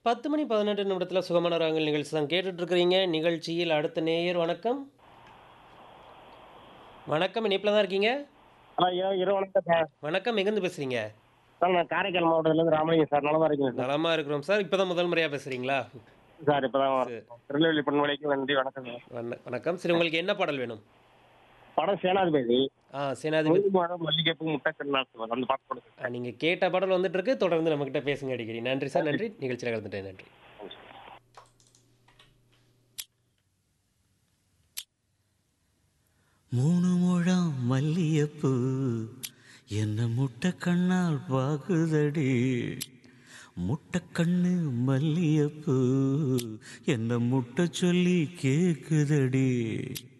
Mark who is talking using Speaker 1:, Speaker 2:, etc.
Speaker 1: 10 மணி 18 நிமிடத்துல சுகமான ராகங்கள் நிகழ்ச்சி தான் கேட்டுட்டு இருக்கிறீங்க. நிகழ்ச்சியில் அடுத்த நேயர் வணக்கம். வணக்கம். இணைப்பில தான் இருக்கீங்க?
Speaker 2: ஹலோ ஐயா இரவு வணக்கம் சார்
Speaker 1: வணக்கம். எங்கேருந்து பேசுறீங்க?
Speaker 2: சார் நான் காரைக்கால் மாவட்டத்துலேருந்து ராமலிங்கம் சார் நலமா இருக்கீங்க சார்
Speaker 1: நலமா இருக்கிறோம் சார். இப்பதான் முதல் முறையா பேசுறீங்களா?
Speaker 2: சார் இப்போ தான்
Speaker 1: சரி.
Speaker 2: திருநெல்வேலி பண்பலைக்கு நன்றி வணக்கம் சார்
Speaker 1: வண வணக்கம். சரி உங்களுக்கு என்ன பாடல் வேணும்?
Speaker 2: படம் சேனாதிபதி
Speaker 1: ஆ சேனாதிபதி
Speaker 2: முழு மரம் மல்லிகைப்பூ முட்டைக்கண்ணா சார் அந்த பாட்டு கொடுங்க
Speaker 1: ஆ, நீங்க கேட்ட பாடல் வந்துட்டு இருக்கு. தொடர்ந்து நம்மகிட்ட பேசுங்க அடிக்கடி. நன்றி சார். நன்றி. நிகழ்ச்சியில கலந்துட்டேன். நன்றி.
Speaker 3: மூணு முழம் மல்லியப்பூ என்ன முட்டை கண்ணால் பாகுதடி முட்டை கண்ணு மல்லியப்பூ என்ன முட்டை சொல்லி கேக்குதடி